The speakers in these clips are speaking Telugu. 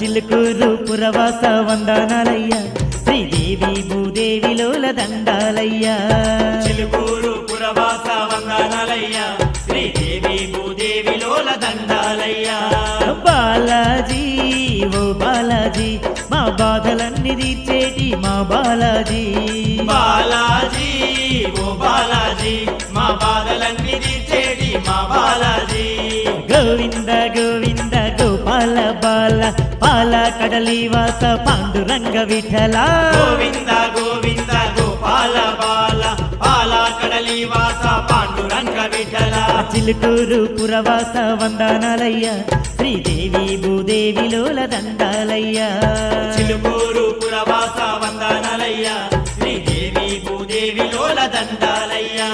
చిలుకూరు పురవాస వందనాలయ్యా శ్రీదేవి భూదేవిలోల దండాలయ్యా చిలుకూరు పురవాస వందనాలయ్యా శ్రీదేవి భూదేవిలోల దండాలయ్యా బాలాజీ ఓ బాలాజీ మా బాధలన్నీ తీర్చేటి మా బాలాజీ బాలాజీ ఓ బాలాజీ మా బాధలన్నీ తీర్చేటి మా బాలాజీ గోవింద గోవింద గోపాల బాల పాల కడలి వాస పాండురంగ విఠల గోవింద గోవింద గోపాల బాల పాల కడలి వాస పాండురంగ విఠల చిలుకూరు పురవాస వందనాలయ్యా శ్రీదేవి భూదేవిలోల దండాలయ్యా చిలుకూరు పురవాస వందనాలయ్యా శ్రీదేవి భూదేవిలోల దండాలయ్యా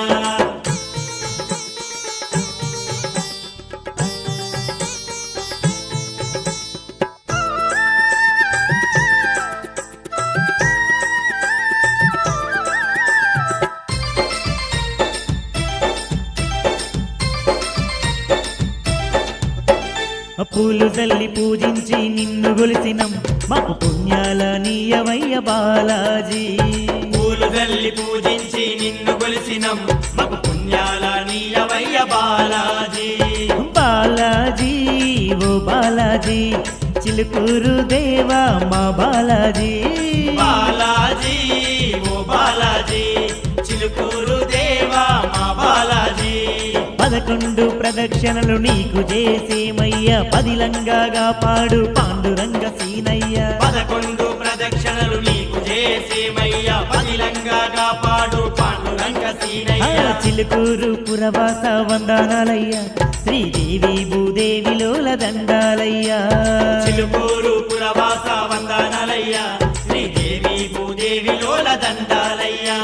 పూలు జల్లి పూజించి నిన్ను గొలిసినం మాకు పుణ్యాల నీయవయ్య బాలాజీ పూలు జల్లి పూజించి నిన్ను కొలిసినం మగు పుణ్యాల నీయవయ్య బాలాజీ బాలాజీ ఓ బాలాజీ చిలుకూరు దేవా మా బాలాజీ బాలాజీ ఓ బాలాజీ చిలుకూరు దేవా మా బాలాజీ పదకొండు ప్రదక్షిణలు నీకు చేసేమయ్య పదిలంగా పాడు పాండురంగ సీనయ్య పదకొండు ప్రదక్షిణలు నీకు చేసేమయ్య పదిలంగా కాపాడు పాండురంగ ఆ సీనయ్య చిలుకూరు పురవాస వందనాలయ్యా శ్రీదేవి భూదేవిలోల దండాలయ్యా చిలుకూరు పురవాస వందనాలయ్యా శ్రీదేవి భూదేవిలోల దండాలయ్యా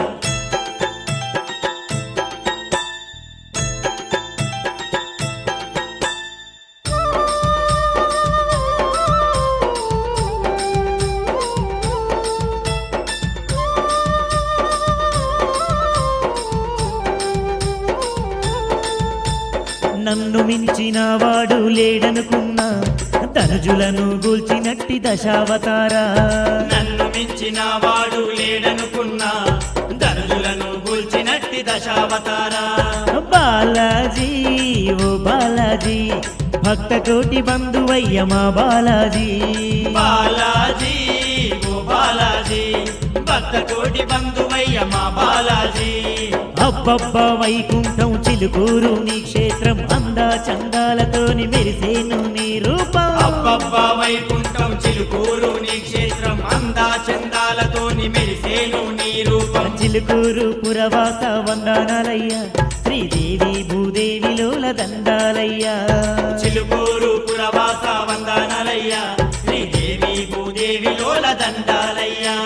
నన్ను మించిన వాడు లేడనుకున్నా ధనుజులను గూల్చినట్టి దశావతారా నన్ను మించిన వాడు లేడనుకున్నా ధనుజులను గూల్చినట్టి దశావతారా బాలాజీ ఓ బాలాజీ భక్త కోటి బంధువయ్య మా బాలాజీ బాలాజీ ఓ బాలాజీ భక్త కోటి బంధువయ్య మా బాలాజీ అబ్బబ్బ వైకుంఠం చిలుకూరు నీ క్షేత్రం అందా చందాలతోని మెరిసేను నీ రూపం అబ్బబ్బ వైకుంఠం చిలుకూరు నీ క్షేత్రం అందా చందాలతోని మెరిసేను నీ రూపం చిలుకూరు పురవాస వందనాలయ్యా శ్రీదేవి భూదేవిలోల దండాలయ్యా చిలుకూరు పురవాస వందనాలయ్యా శ్రీదేవి భూదేవిలోల దండాలయ్యా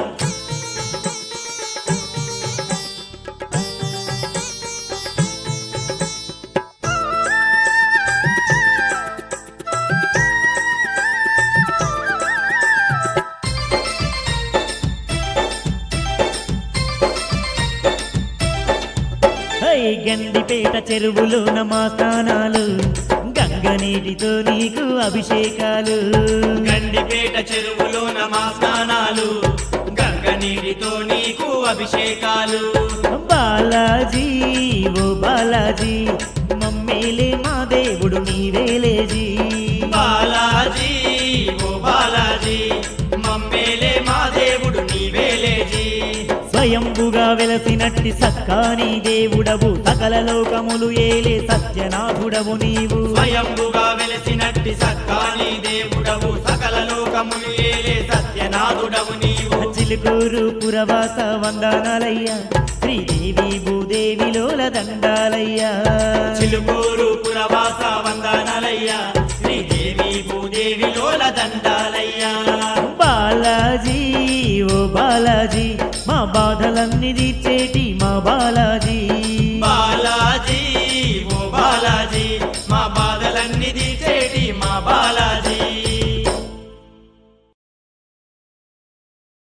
హై గండిపేట చెరువులో నమా స్నానాలు గంగ నీటితో నీకు అభిషేకాలు గండిపేట చెరువులో నమా స్నానాలు గంగ నీటితో నీకు అభిషేకాలు బాలాజీ ఓ బాలాజీ మమ్మేలే మా దేవుడు నీవేలేజీ బాలాజీ ఓ బాలాజీ మమ్మేలే మా దేవుడు నీవేలేజీ స్వయంభుగా వెలసినట్టి సక్కాని దేవుడవు సకల లోకములు ఏలే సత్యనాథుడవు నీవు స్వయంభుగా వెలసినట్టి సక్కాని దేవుడవు సకల లోకములు ఏలే సత్యనాథుడవు నీవు చిలుకూరు పురవాస వందనాలయ్యా శ్రీదేవి భూదేవిలోల దండాలయ్యా చిలుకూరు పురవాస వందనాలయ్యా శ్రీదేవి భూదేవిలోల దండాలయ్యా బాలాజీ ఓ బాలాజీ మా బాధలన్నీ తీర్చేటి మా బాలాజీ